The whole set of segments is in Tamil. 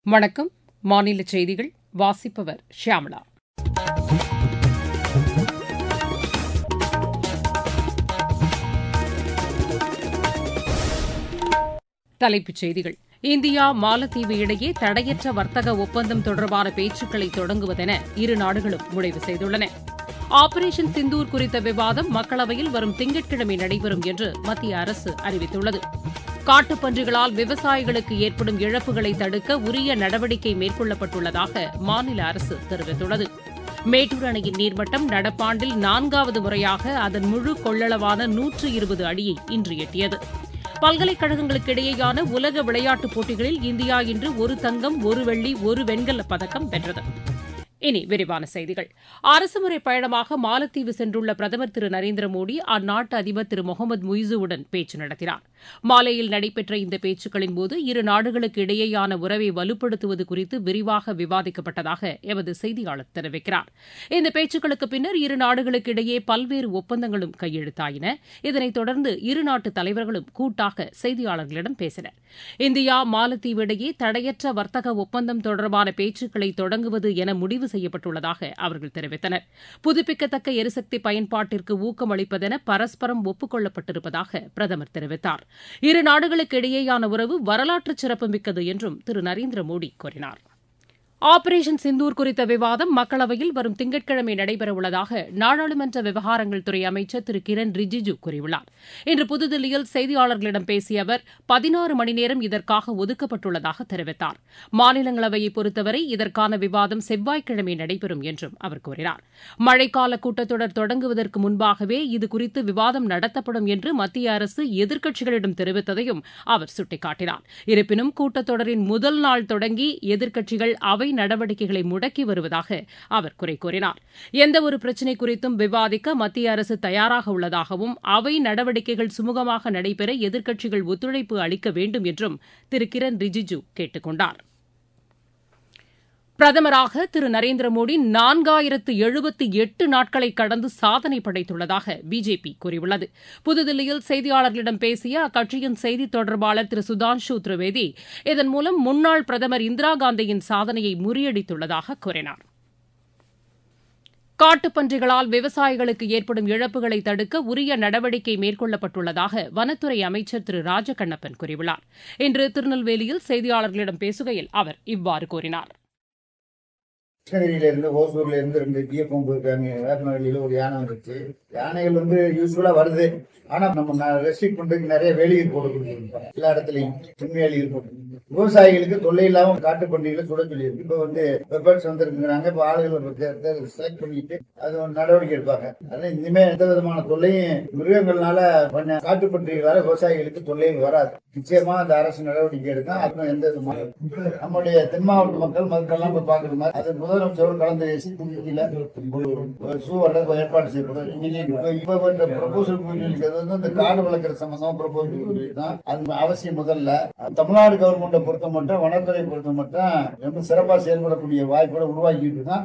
வணக்கம் மாநில செய்திகள் வாசிப்பவர் ஷியாமளா தலைப்புச் செய்திகள் இந்தியா மாலத்தீவு இடையே தடையற்ற வர்த்தக ஒப்பந்தம் தொடர்பான பேச்சுக்களை தொடங்குவதென இரு நாடுகளும் முடிவு செய்துள்ளன ஆபரேஷன் சிந்தூர் குறித்த விவாதம் மக்களவையில் வரும் திங்கட்கிழமை நடைபெறும் என்று மத்திய அரசு அறிவித்துள்ளது காட்டுப்பன்றிகளால் விவசாயிகளுக்கு ஏற்படும் இழப்புகளை தடுக்க உரிய நடவடிக்கை மேற்கொள்ளப்பட்டுள்ளதாக மாநில அரசு தெரிவித்துள்ளது மேட்டூர் அணையின் நீர்மட்டம் நடப்பாண்டில் நான்காவது முறையாக அதன் முழு கொள்ளளவான நூற்று இருபது அடியை இன்று எட்டியது பல்கலைக்கழகங்களுக்கு இடையேயான உலக விளையாட்டுப் போட்டிகளில் இந்தியா இன்று ஒரு தங்கம் ஒரு வெள்ளி ஒரு வெண்கலப் பதக்கம் வென்றது இனி விரிவான செய்திகள் அரசுமுறை பயணமாக மாலத்தீவு சென்றுள்ள பிரதமர் திரு நரேந்திர மோடி அந்நாட்டு அதிபர் திரு முகமது முய்சுவுடன் பேச்சு நடத்தினார் மாலையில் நடைபெற்ற இந்த பேச்சுக்களின் போது இரு நாடுகளுக்கு இடையேயான உறவை வலுப்படுத்துவது குறித்து விரிவாக விவாதிக்கப்பட்டதாக எமது செய்தியாளர் தெரிவிக்கிறார் இந்த பேச்சுக்களுக்கு பின்னர் இரு நாடுகளுக்கு இடையே பல்வேறு ஒப்பந்தங்களும் கையெழுத்தாயின இதனைத் தொடர்ந்து இரு நாட்டு தலைவர்களும் கூட்டாக செய்தியாளர்களிடம் பேசினர் இந்தியா மாலத்தீவு இடையே தடையற்ற வர்த்தக ஒப்பந்தம் தொடர்பான பேச்சுக்களை தொடங்குவது என முடிவு செய்யப்பட்டுள்ளதாக அவர்கள் தெரிவித்தனர் புதுப்பிக்கத்தக்க எரிசக்தி பயன்பாட்டிற்கு ஊக்கமளிப்பதென பரஸ்பரம் ஒப்புக் கொள்ளப்பட்டிருப்பதாக பிரதமர் தெரிவித்தார் இரு நாடுகளுக்கு இடையேயான உறவு வரலாற்று சிறப்புமிக்கது என்றும் திரு நரேந்திர மோடி கூறினார் ஆபரேஷன் சிந்தூர் குறித்த விவாதம் மக்களவையில் வரும் திங்கட்கிழமை நடைபெறவுள்ளதாக நாடாளுமன்ற விவகாரங்கள் துறை அமைச்சர் திரு கிரண் ரிஜிஜு கூறியுள்ளார் இன்று புதுதில்லியில் செய்தியாளர்களிடம் பேசிய அவர் பதினாறு மணி நேரம் இதற்காக ஒதுக்கப்பட்டுள்ளதாக தெரிவித்தார் மாநிலங்களவையை பொறுத்தவரை இதற்கான விவாதம் செவ்வாய்க்கிழமை நடைபெறும் என்றும் அவர் கூறினார் மழைக்கால கூட்டத்தொடர் தொடங்குவதற்கு முன்பாகவே இதுகுறித்து விவாதம் நடத்தப்படும் என்று மத்திய அரசு எதிர்க்கட்சிகளிடம் தெரிவித்ததையும் அவர் சுட்டிக்காட்டினார் இருப்பினும் கூட்டத்தொடரின் முதல் நாள் தொடங்கி எதிர்க்கட்சிகள் அவை நடவடிக்கைகளை முடக்கி வருவதாக அவர் குறை கூறினார் எந்தவொரு பிரச்சினை குறித்தும் விவாதிக்க மத்திய அரசு தயாராக உள்ளதாகவும் அவை நடவடிக்கைகள் சுமூகமாக நடைபெற எதிர்க்கட்சிகள் ஒத்துழைப்பு அளிக்க வேண்டும் என்றும் திரு கிரண் ரிஜிஜு கேட்டுக் கொண்டார் பிரதமராக திரு நரேந்திர மோடி நான்காயிரத்து எழுபத்தி எட்டு நாட்களை கடந்து சாதனை படைத்துள்ளதாக பிஜேபி கூறியுள்ளது புதுதில்லியில் செய்தியாளர்களிடம் பேசிய அக்கட்சியின் செய்தித் தொடர்பாளர் திரு சுதான்ஷு திரிவேதி இதன் மூலம் முன்னாள் பிரதமர் இந்திரா காந்தியின் சாதனையை முறியடித்துள்ளதாக கூறினார் காட்டுப்பன்றிகளால் விவசாயிகளுக்கு ஏற்படும் இழப்புகளை தடுக்க உரிய நடவடிக்கை மேற்கொள்ளப்பட்டுள்ளதாக வனத்துறை அமைச்சர் திரு ராஜகண்ணப்பன் கூறியுள்ளார் இன்று திருநெல்வேலியில் செய்தியாளர்களிடம் பேசுகையில் அவர் இவ்வாறு கூறினார் கிருஷ்ணகிரியில இருந்து ஓசூர்ல இருந்து ரெண்டு டிஎஃப்எம் போயிருக்காங்க வேப்பனவெளியில ஒரு யானை வந்துச்சு யானைகள் வந்து யூஸ்ஃபுல்லா வருது ஆனா நம்ம ரெஸ்ட்ரிக்ட் பண்றதுக்கு நிறைய வேலியர் போட்டு கொடுத்துருக்கோம் எல்லா இடத்துலயும் பின்வேலியர் போட்டு விவசாயிகளுக்கு தொல்லை இல்லாம காட்டு பண்டிகைகளை சுட சொல்லியிருக்கு இப்ப வந்து வெப்பன்ஸ் வந்திருக்குறாங்க இப்ப ஆளுகளை செலக்ட் பண்ணிட்டு அது ஒரு நடவடிக்கை எடுப்பாங்க அதனால இனிமே எந்த விதமான தொல்லையும் மிருகங்கள்னால பண்ண காட்டு பண்டிகைகளால விவசாயிகளுக்கு தொல்லையும் வராது நிச்சயமா அந்த அரசு நடவடிக்கை எடுக்கும் அதுவும் எந்த விதமான நம்முடைய தென் மாவட்ட மக்கள் மக்கள்லாம் போய் பாக்குற மாதிரி அது முதலமைச்சரோடு கலந்து பேசி திருச்சியில ஒரு சூ வர்றதுக்கு ஏற்பாடு செய்யப்படும் இன்னைக்கு இப்ப இப்ப இந்த ப்ரொபோசல் பண்ணிருக்கிறது வந்து இந்த காடு வளர்க்குற சம்பந்தமா ப்ரொபோசல் தான் அது அவசியம் முதல்ல தமிழ்நாடு கவர்மெண்ட்டை பொறுத்த மட்டும் வனத்துறை பொறுத்த மட்டும் ரொம்ப சிறப்பா செயல்படக்கூடிய வாய்ப்புகளை உருவாக்கிட்டு தான்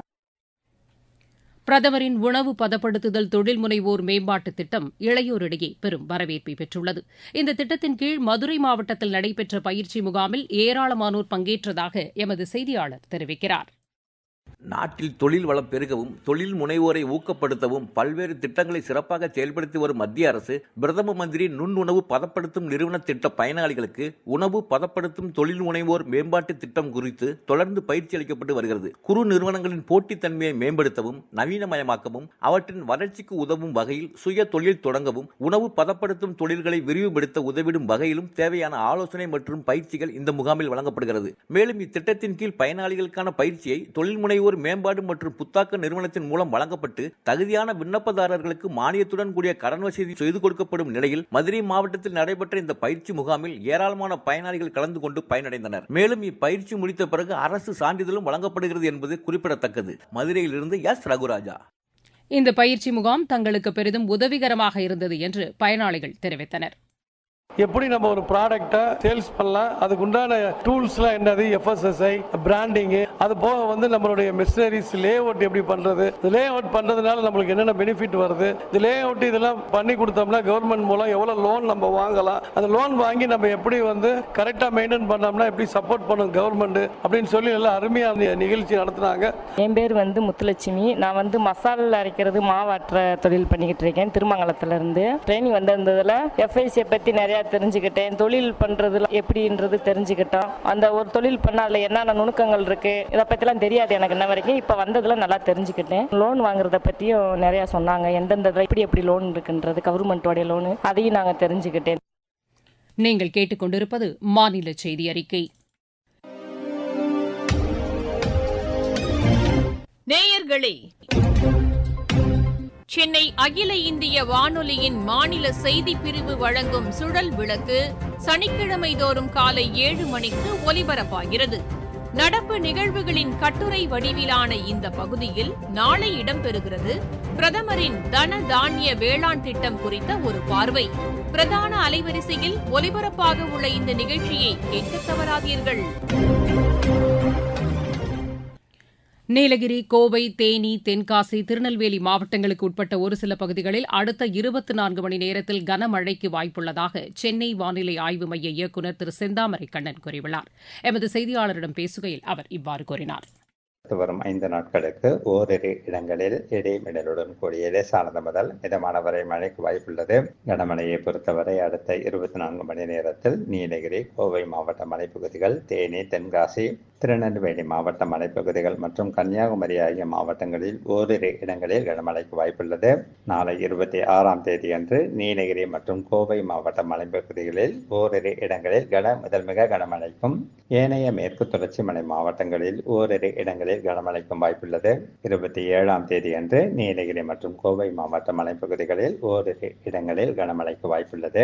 பிரதமரின் உணவு பதப்படுத்துதல் தொழில் முனைவோர் மேம்பாட்டு திட்டம் இளையோரிடையே பெரும் வரவேற்பை பெற்றுள்ளது இந்த திட்டத்தின் கீழ் மதுரை மாவட்டத்தில் நடைபெற்ற பயிற்சி முகாமில் ஏராளமானோர் பங்கேற்றதாக எமது செய்தியாளர் தெரிவிக்கிறார் நாட்டில் தொழில் வளம் பெருகவும் தொழில் முனைவோரை ஊக்கப்படுத்தவும் பல்வேறு திட்டங்களை சிறப்பாக செயல்படுத்தி வரும் மத்திய அரசு பிரதம மந்திரி நுண்ணுணவு பதப்படுத்தும் நிறுவன திட்ட பயனாளிகளுக்கு உணவு பதப்படுத்தும் தொழில் முனைவோர் மேம்பாட்டு திட்டம் குறித்து தொடர்ந்து பயிற்சி அளிக்கப்பட்டு வருகிறது குறு நிறுவனங்களின் போட்டித்தன்மையை மேம்படுத்தவும் நவீனமயமாக்கவும் அவற்றின் வளர்ச்சிக்கு உதவும் வகையில் சுய தொழில் தொடங்கவும் உணவு பதப்படுத்தும் தொழில்களை விரிவுபடுத்த உதவிடும் வகையிலும் தேவையான ஆலோசனை மற்றும் பயிற்சிகள் இந்த முகாமில் வழங்கப்படுகிறது மேலும் இத்திட்டத்தின் கீழ் பயனாளிகளுக்கான பயிற்சியை தொழில் முனைவோர் மேம்பாடு மற்றும் புத்தாக்க நிறுவனத்தின் மூலம் வழங்கப்பட்டு தகுதியான விண்ணப்பதாரர்களுக்கு மானியத்துடன் கூடிய கடன் வசதி செய்து கொடுக்கப்படும் நிலையில் மதுரை மாவட்டத்தில் நடைபெற்ற இந்த பயிற்சி முகாமில் ஏராளமான பயனாளிகள் கலந்து கொண்டு பயனடைந்தனர் மேலும் இப்பயிற்சி முடித்த பிறகு அரசு சான்றிதழும் வழங்கப்படுகிறது என்பது குறிப்பிடத்தக்கது மதுரையிலிருந்து எஸ் ரகுராஜா இந்த பயிற்சி முகாம் தங்களுக்கு பெரிதும் உதவிகரமாக இருந்தது என்று பயனாளிகள் தெரிவித்தனர் எப்படி நம்ம ஒரு ப்ராடக்ட்டை சேல்ஸ் பண்ணலாம் அதுக்கு உண்டான டூல்ஸ்லாம் என்னது எஃப்எஸ்எஸ்ஐ பிராண்டிங்கு அது போக வந்து நம்மளுடைய மிஷினரிஸ் லே அவுட் எப்படி பண்றது லே அவுட் பண்றதுனால நம்மளுக்கு என்னென்ன பெனிஃபிட் வருது இந்த லே அவுட் இதெல்லாம் பண்ணி கொடுத்தோம்னா கவர்மெண்ட் மூலம் எவ்வளவு லோன் நம்ம வாங்கலாம் அந்த லோன் வாங்கி நம்ம எப்படி வந்து கரெக்டா மெயின்டைன் பண்ணோம்னா எப்படி சப்போர்ட் பண்ணும் கவர்மெண்ட் அப்படின்னு சொல்லி நல்லா அருமையா அந்த நிகழ்ச்சி நடத்துனாங்க என் பேர் வந்து முத்துலட்சுமி நான் வந்து மசாலா அரைக்கிறது மாவாட்டுற தொழில் பண்ணிக்கிட்டு இருக்கேன் திருமங்கலத்துல இருந்து ட்ரைனிங் வந்திருந்ததுல எஃப்ஐசியை பத்தி நிறைய தெரிஞ்சுக்கிட்டேன் தொழில் பண்றதுல எப்படின்றது தெரிஞ்சுக்கிட்டோம் அந்த ஒரு தொழில் பண்ண அதுல என்னென்ன நுணுக்கங்கள் இருக்கு இதை பத்திலாம் தெரியாது எனக்கு இன்ன வரைக்கும் இப்ப வந்ததுல நல்லா தெரிஞ்சுக்கிட்டேன் லோன் வாங்குறத பத்தியும் நிறைய சொன்னாங்க எந்தெந்த இதுல எப்படி எப்படி லோன் இருக்குன்றது கவர்மெண்டோடைய லோனு அதையும் நாங்க தெரிஞ்சுக்கிட்டேன் நீங்கள் கேட்டுக்கொண்டிருப்பது மாநில செய்தி அறிக்கை நேயர்களே சென்னை அகில இந்திய வானொலியின் மாநில செய்திப் பிரிவு வழங்கும் சுழல் விளக்கு சனிக்கிழமை தோறும் காலை ஏழு மணிக்கு ஒலிபரப்பாகிறது நடப்பு நிகழ்வுகளின் கட்டுரை வடிவிலான இந்த பகுதியில் நாளை இடம்பெறுகிறது பிரதமரின் தன தானிய வேளாண் திட்டம் குறித்த ஒரு பார்வை பிரதான அலைவரிசையில் ஒலிபரப்பாக உள்ள இந்த நிகழ்ச்சியை கேட்கத் தவறாதீர்கள் நீலகிரி கோவை தேனி தென்காசி திருநெல்வேலி மாவட்டங்களுக்கு உட்பட்ட ஒரு சில பகுதிகளில் அடுத்த இருபத்தி நான்கு மணி நேரத்தில் கனமழைக்கு வாய்ப்புள்ளதாக சென்னை வானிலை ஆய்வு மைய இயக்குநர் திரு செந்தாமரை கண்ணன் கூறியுள்ளார் எமது செய்தியாளரிடம் பேசுகையில் அவர் இவ்வாறு கூறினார் அடுத்து வரும் ஐந்து நாட்களுக்கு ஓரிரு இடங்களில் இடைமிடலுடன் கூடிய லேசானது முதல் மிதமான வரை மழைக்கு வாய்ப்புள்ளது கனமழையை பொறுத்தவரை அடுத்த இருபத்தி நான்கு மணி நேரத்தில் நீலகிரி கோவை மாவட்ட மலைப்பகுதிகள் தேனி தென்காசி திருநெல்வேலி மாவட்ட மலைப்பகுதிகள் மற்றும் கன்னியாகுமரி ஆகிய மாவட்டங்களில் ஓரிரு இடங்களில் கனமழைக்கு வாய்ப்புள்ளது நாளை இருபத்தி ஆறாம் தேதி அன்று நீலகிரி மற்றும் கோவை மாவட்ட மலைப்பகுதிகளில் ஓரிரு இடங்களில் கன முதல் மிக கனமழைக்கும் ஏனைய மேற்கு தொடர்ச்சி மலை மாவட்டங்களில் ஓரிரு இடங்களில் கனமழைக்கும் வாய்ப்புள்ளது இருபத்தி ஏழாம் தேதி அன்று நீலகிரி மற்றும் கோவை மாவட்ட மலைப்பகுதிகளில் ஓரிரு இடங்களில் கனமழைக்கு வாய்ப்புள்ளது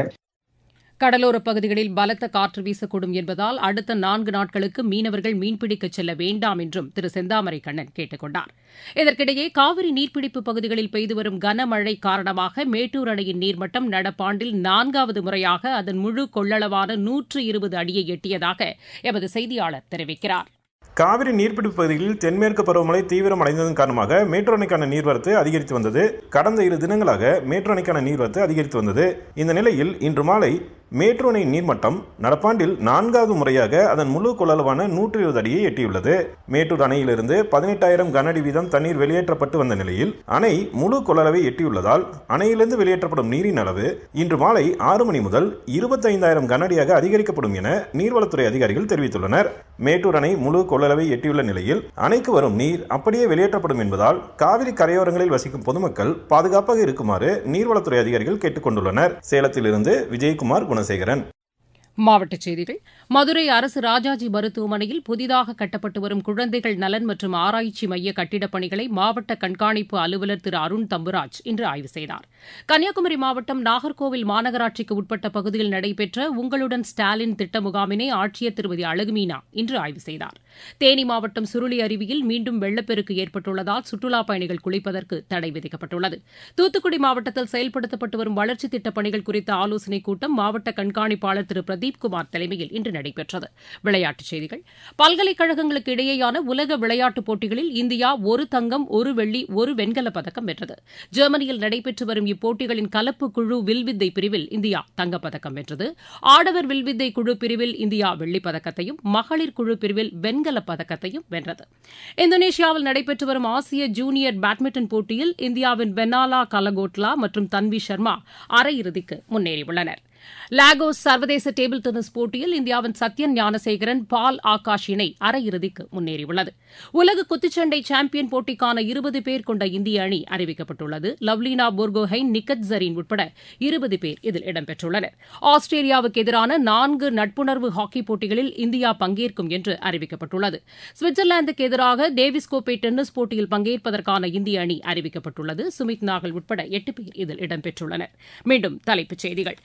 கடலோரப் பகுதிகளில் பலத்த காற்று வீசக்கூடும் என்பதால் அடுத்த நான்கு நாட்களுக்கு மீனவர்கள் மீன்பிடிக்கச் செல்ல வேண்டாம் என்றும் திரு செந்தாமரை கண்ணன் கேட்டுக் கொண்டார் இதற்கிடையே காவிரி நீர்பிடிப்பு பகுதிகளில் பெய்து வரும் கனமழை காரணமாக மேட்டூர் அணையின் நீர்மட்டம் நடப்பாண்டில் நான்காவது முறையாக அதன் முழு கொள்ளளவான நூற்று இருபது அடியை எட்டியதாக எமது செய்தியாளர் தெரிவிக்கிறார் காவிரி நீர்பிடிப்பு பகுதிகளில் தென்மேற்கு பருவமழை தீவிரம் அடைந்ததன் காரணமாக மேட்டூர் அணைக்கான நீர்வரத்து அதிகரித்து வந்தது கடந்த இரு தினங்களாக மேட்டூர் அணைக்கான நீர்வரத்து அதிகரித்து வந்தது இந்த நிலையில் இன்று மாலை மேட்டூர் அணை நீர்மட்டம் நடப்பாண்டில் நான்காவது முறையாக அதன் முழு கொள்ளளவான நூற்றி இருபது அடியை எட்டியுள்ளது மேட்டூர் அணையிலிருந்து பதினெட்டாயிரம் கன அடி வீதம் தண்ணீர் வெளியேற்றப்பட்டு வந்த நிலையில் அணை முழு கொள்ளளவை எட்டியுள்ளதால் அணையிலிருந்து வெளியேற்றப்படும் நீரின் அளவு இன்று மாலை ஆறு மணி முதல் இருபத்தைந்தாயிரம் கன அடியாக அதிகரிக்கப்படும் என நீர்வளத்துறை அதிகாரிகள் தெரிவித்துள்ளனர் மேட்டூர் அணை முழு கொள்ளளவை எட்டியுள்ள நிலையில் அணைக்கு வரும் நீர் அப்படியே வெளியேற்றப்படும் என்பதால் காவிரி கரையோரங்களில் வசிக்கும் பொதுமக்கள் பாதுகாப்பாக இருக்குமாறு நீர்வளத்துறை அதிகாரிகள் கேட்டுக் கொண்டுள்ளனர் சேலத்திலிருந்து விஜயகுமார் குணசேகரன் மாவட்டச் செய்திகள் மதுரை அரசு ராஜாஜி மருத்துவமனையில் புதிதாக கட்டப்பட்டு வரும் குழந்தைகள் நலன் மற்றும் ஆராய்ச்சி மைய கட்டிடப் பணிகளை மாவட்ட கண்காணிப்பு அலுவலர் திரு அருண் தம்புராஜ் இன்று ஆய்வு செய்தார் கன்னியாகுமரி மாவட்டம் நாகர்கோவில் மாநகராட்சிக்கு உட்பட்ட பகுதியில் நடைபெற்ற உங்களுடன் ஸ்டாலின் திட்ட முகாமினை ஆட்சியர் திருமதி அழகுமீனா இன்று ஆய்வு செய்தார் தேனி மாவட்டம் சுருளி அருவியில் மீண்டும் வெள்ளப்பெருக்கு ஏற்பட்டுள்ளதால் சுற்றுலாப் பயணிகள் குளிப்பதற்கு தடை விதிக்கப்பட்டுள்ளது தூத்துக்குடி மாவட்டத்தில் செயல்படுத்தப்பட்டு வரும் வளர்ச்சித் திட்டப் பணிகள் குறித்த ஆலோசனைக் கூட்டம் மாவட்ட கண்காணிப்பாளர் திரு பிரதீப் குமார் தலைமையில் இன்று நடைபெற்றது விளையாட்டுச் செய்திகள் பல்கலைக்கழகங்களுக்கு இடையேயான உலக விளையாட்டுப் போட்டிகளில் இந்தியா ஒரு தங்கம் ஒரு வெள்ளி ஒரு வெண்கலப் பதக்கம் வென்றது ஜெர்மனியில் நடைபெற்று வரும் இப்போட்டிகளின் கலப்பு குழு வில்வித்தை பிரிவில் இந்தியா தங்கப்பதக்கம் வென்றது ஆடவர் வில்வித்தை குழு பிரிவில் இந்தியா வெள்ளிப் பதக்கத்தையும் மகளிர் குழு பிரிவில் வெண்கலப் பதக்கத்தையும் வென்றது இந்தோனேஷியாவில் நடைபெற்று வரும் ஆசிய ஜூனியர் பேட்மிண்டன் போட்டியில் இந்தியாவின் பெனாலா கலகோட்லா மற்றும் தன்வி சர்மா அரையிறுதிக்கு முன்னேறியுள்ளனர் லாகோஸ் சர்வதேச டேபிள் டென்னிஸ் போட்டியில் இந்தியாவின் சத்யன் ஞானசேகரன் பால் ஆகாஷ் இணை அரையிறுதிக்கு முன்னேறியுள்ளது உலக குத்துச்சண்டை சாம்பியன் போட்டிக்கான இருபது பேர் கொண்ட இந்திய அணி அறிவிக்கப்பட்டுள்ளது லவ்லீனா போர்கோஹைன் நிக்கத் ஜரீன் உட்பட இருபது பேர் இதில் இடம்பெற்றுள்ளனர் ஆஸ்திரேலியாவுக்கு எதிரான நான்கு நட்புணர்வு ஹாக்கி போட்டிகளில் இந்தியா பங்கேற்கும் என்று அறிவிக்கப்பட்டுள்ளது சுவிட்சர்லாந்துக்கு எதிராக டேவிஸ் கோப்பை டென்னிஸ் போட்டியில் பங்கேற்பதற்கான இந்திய அணி அறிவிக்கப்பட்டுள்ளது சுமித் நாகல் உட்பட எட்டு பேர் இதில் இடம்பெற்றுள்ளனர் மீண்டும் தலைப்புச் செய்திகள்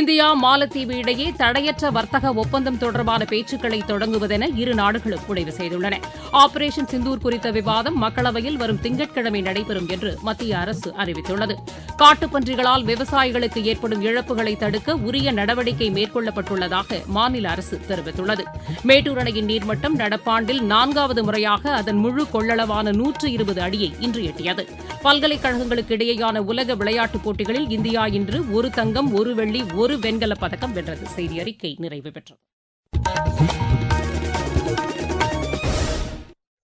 இந்தியா மாலத்தீவு இடையே தடையற்ற வர்த்தக ஒப்பந்தம் தொடர்பான பேச்சுக்களை தொடங்குவதென இரு நாடுகளும் முடிவு செய்துள்ளன ஆபரேஷன் சிந்தூர் குறித்த விவாதம் மக்களவையில் வரும் திங்கட்கிழமை நடைபெறும் என்று மத்திய அரசு அறிவித்துள்ளது காட்டுப்பன்றிகளால் விவசாயிகளுக்கு ஏற்படும் இழப்புகளை தடுக்க உரிய நடவடிக்கை மேற்கொள்ளப்பட்டுள்ளதாக மாநில அரசு தெரிவித்துள்ளது மேட்டூர் அணையின் நீர்மட்டம் நடப்பாண்டில் நான்காவது முறையாக அதன் முழு கொள்ளளவான நூற்று இருபது அடியை இன்று எட்டியது பல்கலைக்கழகங்களுக்கு இடையேயான உலக விளையாட்டுப் போட்டிகளில் இந்தியா இன்று ஒரு தங்கம் ஒரு வெள்ளி ஒரு வெண்கலப் பதக்கம் வென்றது செய்தி அறிக்கை நிறைவு பெற்றது